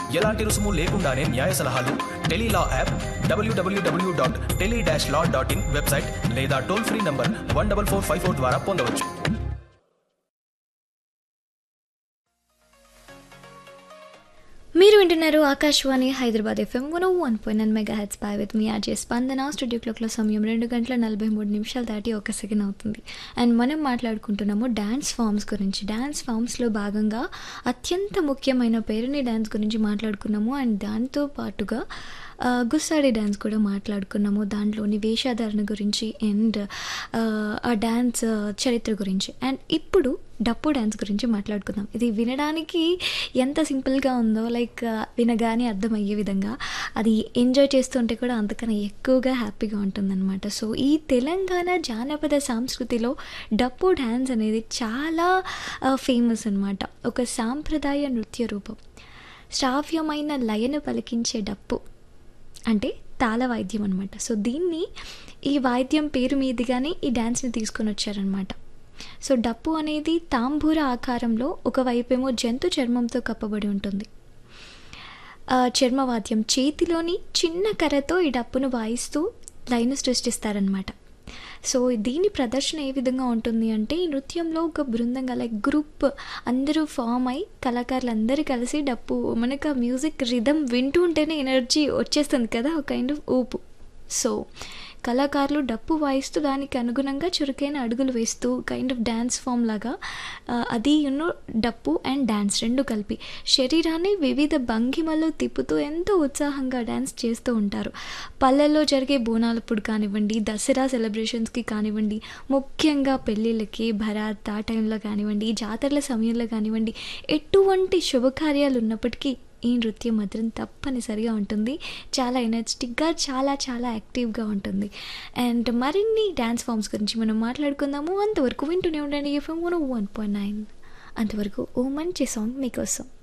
ఎలాంటి రుసుము లేకుండానే న్యాయ సలహాలు Tele Law app W W W dot tele dash law dot in website లేదా toll free number one double four five four ద్వారా పొందవచ్చు మీరు వింటున్నారు Akashvani Hyderabad FM one one point nine megahertz పై with me RJ Spandana studio క్లాక్లో సమయం రెండు గంటల నలభై మూడు నిమిషాలు దాటి ఒక సెకండ్ అవుతుంది అండ్ మనం మాట్లాడుకుంటున్నాము డ్యాన్స్ ఫామ్స్ గురించి డ్యాన్స్ ఫామ్స్లో భాగంగా అత్యంత ముఖ్యమైన పేరుని డ్యాన్స్ గురించి మాట్లాడుకున్నాము అండ్ దాంతో పాటుగా ఆ, గుస్సాడి డ్యాన్స్ కూడా మాట్లాడుకున్నాము దాంట్లోని వేషధారణ గురించి అండ్ ఆ డ్యాన్స్ చరిత్ర గురించి అండ్ ఇప్పుడు డప్పు డ్యాన్స్ గురించి మాట్లాడుకుందాం ఇది వినడానికి ఎంత సింపుల్గా ఉందో లైక్ వినగానే అర్థమయ్యే విధంగా అది ఎంజాయ్ చేస్తుంటే కూడా అంతకన్నా ఎక్కువగా హ్యాపీగా ఉంటుందన్నమాట సో ఈ తెలంగాణ జానపద సంస్కృతిలో డప్పు డ్యాన్స్ అనేది చాలా ఫేమస్ అన్నమాట ఒక సాంప్రదాయ నృత్య రూపం శ్రావ్యమైన లయను పలికించే డప్పు అంటే తాళ వాయిద్యం అనమాట సో దీన్ని ఈ వాయిద్యం పేరు మీదుగానే ఈ డ్యాన్స్ని తీసుకొని వచ్చారనమాట సో డప్పు అనేది తాంబూర ఆకారంలో ఒకవైపేమో జంతు చర్మంతో కప్పబడి ఉంటుంది ఆ చర్మవాద్యం చేతిలోని చిన్న కర్రతో ఈ డప్పును వాయిస్తూ లైన్ సృష్టిస్తారనమాట సో దీని ప్రదర్శన ఏ విధంగా ఉంటుంది అంటే ఈ నృత్యంలో ఒక బృందంగా లైక్ గ్రూప్ అందరూ ఫామ్ అయి కళాకారులు అందరూ కలిసి డప్పు మనకు ఆ మ్యూజిక్ రిధమ్ వింటూ ఉంటేనే ఎనర్జీ వచ్చేస్తుంది కదా ఒక కైండ్ ఆఫ్ ఊపు సో కళాకారులు డప్పు వాయిస్తూ దానికి అనుగుణంగా చురుకైన అడుగులు వేస్తూ కైండ్ ఆఫ్ డ్యాన్స్ ఫామ్ లాగా ఆ, అది యూనో డప్పు అండ్ డ్యాన్స్ రెండు కలిపి శరీరాన్ని వివిధ భంగిమల్లో తిప్పుతూ ఎంతో ఉత్సాహంగా డ్యాన్స్ చేస్తూ ఉంటారు పల్లెల్లో జరిగే బోనాలప్పుడు కానివ్వండి దసరా సెలబ్రేషన్స్కి కానివ్వండి ముఖ్యంగా పెళ్ళిళ్ళకి భరాత్ ఆ టైంలో కానివ్వండి జాతరల సమయంలో కానివ్వండి ఎటువంటి శుభకార్యాలు ఉన్నప్పటికీ ఈ నృత్యం మాత్రం తప్పనిసరిగా ఉంటుంది చాలా ఎనర్జెటిక్గా చాలా చాలా యాక్టివ్గా ఉంటుంది అండ్ మరిన్ని డ్యాన్స్ ఫామ్స్ గురించి మనం మాట్లాడుకుందాము అంతవరకు వింటూనే ఉండండి FM one one point nine అంతవరకు ఓ మంచి సాంగ్ మీకోసం